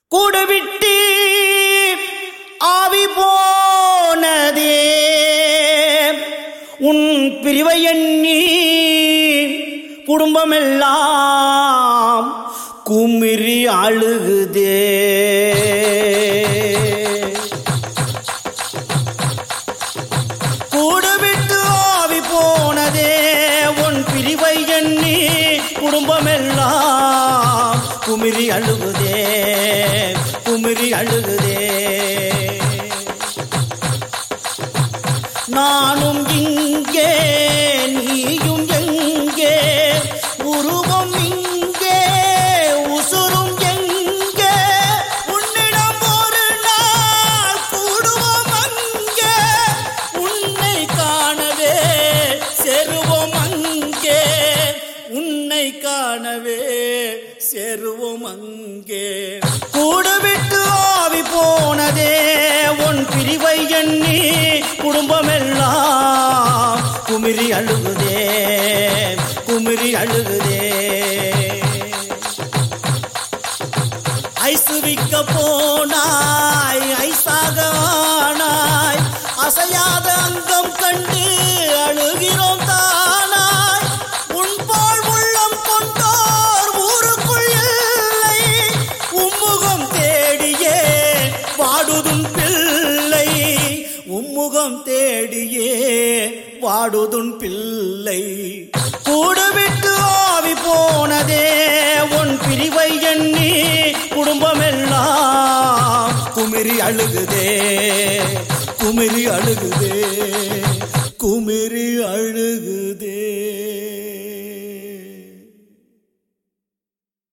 கூடு விட்டு ஆவி போனதே உன் பிரிவை எண்ணி குடும்பமெல்லாம் குமிரி அழுகுதே கூடு விட்டு ஆவி போனதே உன் பிரிவை எண்ணி குடும்பமெல்லாம் குமிரி அழுகுதே குமிரி அழுகுதே நானும் இங்கே நீயும் எங்கே உருவம் இங்கே உசுரும் எங்கே உன்னிடம் ஒரு நாள் கூடுவோம் அங்கே உன்னை காணவே செருவோம் அங்கே உன்னை காணவே செருவோம் அங்கே கூடு விட்டு ஆவி போனதே உன் பிரிவை எண்ணி குடும்பமெல்லாம் குமிரி அழுகுதே குமிரி அழுகுதே ஐசு விக்க போனாய் ஐசாக ஆனாய் அசையாத அங்கம் கண்டு அழுகிறோம் தானாய் உன் போல் உள்ளம் கொண்டோர் ஊருக்குள் இல்லை உம்முகம் தேடியே வாடுதும் பிள்ளை உம்முகம் தேடியே வாடுதுன் பிள்ளை கூடு விட்டு ஆவி போனதே உன் பிரிவை எண்ணி குடும்பமெல்லாம் குமிரி அழுகுதே குமிரி அழுகுதே குமிரி அழுகுதே